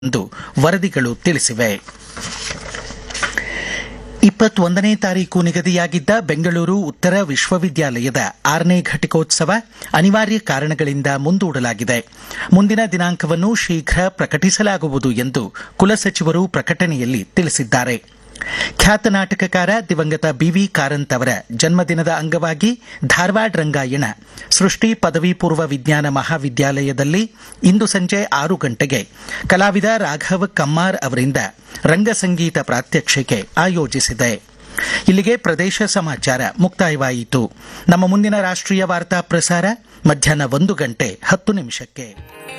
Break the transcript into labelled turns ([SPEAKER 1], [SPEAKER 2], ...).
[SPEAKER 1] ಎಂದು ವರದಿಗಳು ತಿಳಿಸಿವೆ ಇಪ್ಪತ್ತೊಂದನೇ ತಾರೀಕು ನಿಗದಿಯಾಗಿದ್ದ ಬೆಂಗಳೂರು ಉತ್ತರ ವಿಶ್ವವಿದ್ಯಾಲಯದ ಆರನೇ ಘಟಿಕೋತ್ಸವ ಅನಿವಾರ್ಯ ಕಾರಣಗಳಿಂದ ಮುಂದೂಡಲಾಗಿದೆ ಮುಂದಿನ ದಿನಾಂಕವನ್ನು ಶೀಘ್ರ ಪ್ರಕಟಿಸಲಾಗುವುದು ಎಂದು ಕುಲಸಚಿವರು ಪ್ರಕಟಣೆಯಲ್ಲಿ ತಿಳಿಸಿದ್ದಾರೆ ಖ್ಯಾತ ನಾಟಕಕಾರ ದಿವಂಗತ ಬಿವಿ ಕಾರಂತ್ ಅವರ ಜನ್ಮದಿನದ ಅಂಗವಾಗಿ ಧಾರವಾಡ ರಂಗಾಯಣ ಸೃಷ್ಟಿ ಪದವಿ ಪೂರ್ವ ವಿಜ್ಞಾನ ಮಹಾವಿದ್ಯಾಲಯದಲ್ಲಿ ಇಂದು ಸಂಜೆ ಆರು ಗಂಟೆಗೆ ಕಲಾವಿದ ರಾಘವ್ ಕಮ್ಮಾರ್ ಅವರಿಂದ ರಂಗಸಂಗೀತ ಪ್ರಾತ್ಯಕ್ಷಿಕೆ ಆಯೋಜಿಸಿದೆ ಇಲ್ಲಿಗೆ ಪ್ರದೇಶ ಸಮಾಚಾರ ಮುಕ್ತಾಯವಾಯಿತು ನಮ್ಮ ಮುಂದಿನ ರಾಷ್ಟ್ರೀಯ ವಾರ್ತಾ ಪ್ರಸಾರ ಮಧ್ಯಾಹ್ನ ಒಂದು ಗಂಟೆ ಹತ್ತು ನಿಮಿಷಕ್ಕೆ